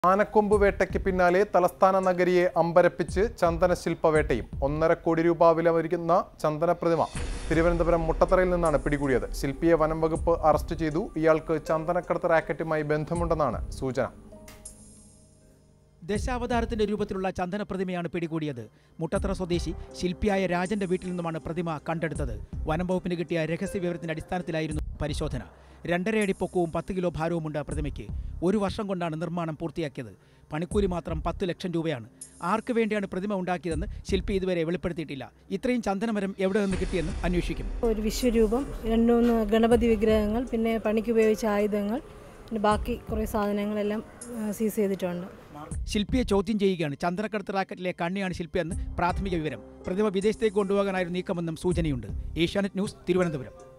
ആനക്കൊമ്പ് വേട്ടയ്ക്ക് പിന്നാലെ തലസ്ഥാന നഗരിയെ അമ്പരപ്പിച്ച് ചന്ദന ശില്പവേട്ടയും ഒന്നര കോടി രൂപ വില വരുന്ന ചന്ദന പ്രതിമ തിരുവനന്തപുരം മുട്ടത്തറയിൽ നിന്നാണ് പിടികൂടിയത് ശില്പിയെ വനം വകുപ്പ് അറസ്റ്റ് ചെയ്തു ഇയാൾക്ക് ചന്ദനക്കടത്ത് റാക്കറ്റുമായി ബന്ധമുണ്ടെന്നാണ് സൂചന ദശാവതാരത്തിന്റെ രൂപത്തിലുള്ള ചന്ദന പ്രതിമയാണ് പിടികൂടിയത് മുട്ടത്തറ സ്വദേശി ശില്പിയായ രാജന്റെ വീട്ടിൽ നിന്നുമാണ് പ്രതിമ കണ്ടെടുത്തത് വനം വകുപ്പിന് കിട്ടിയ രഹസ്യ വിവരത്തിന്റെ അടിസ്ഥാനത്തിലായിരുന്നു പരിശോധന രണ്ടര അടി പൊക്കവും പത്ത് കിലോ ഭാരവുമുണ്ട് പ്രതിമയ്ക്ക് ഒരു വർഷം കൊണ്ടാണ് നിർമ്മാണം പൂർത്തിയാക്കിയത് പണിക്കൂലി മാത്രം പത്ത് ലക്ഷം രൂപയാണ് ആർക്ക് വേണ്ടിയാണ് പ്രതിമ ഉണ്ടാക്കിയതെന്ന് ശില്പി ഇതുവരെ വെളിപ്പെടുത്തിയിട്ടില്ല ഇത്രയും ചന്ദനമരം എവിടെ നിന്ന് കിട്ടിയെന്നും അന്വേഷിക്കും ഒരു വിശ്വരൂപം രണ്ട് മൂന്ന് ഗണപതി വിഗ്രഹങ്ങൾ പിന്നെ പണിക്ക് ഉപയോഗിച്ച ആയുധങ്ങൾ പിന്നെ ബാക്കി കുറേ സാധനങ്ങളെല്ലാം ആ, സീസ് ചെയ്തിട്ടുണ്ട് ശില്പിയെ ചോദ്യം ചെയ്യുകയാണ് ചന്ദനക്കടത്ത് റാക്കറ്റിലെ കണ്ണിയാണ് ശില്പിയെന്ന് പ്രാഥമിക വിവരം പ്രതിമ വിദേശത്തേക്ക് കൊണ്ടുപോകാനായിരുന്നു നീക്കമെന്നും സൂചനയുണ്ട് ഏഷ്യാനെറ്റ് ന്യൂസ് തിരുവനന്തപുരം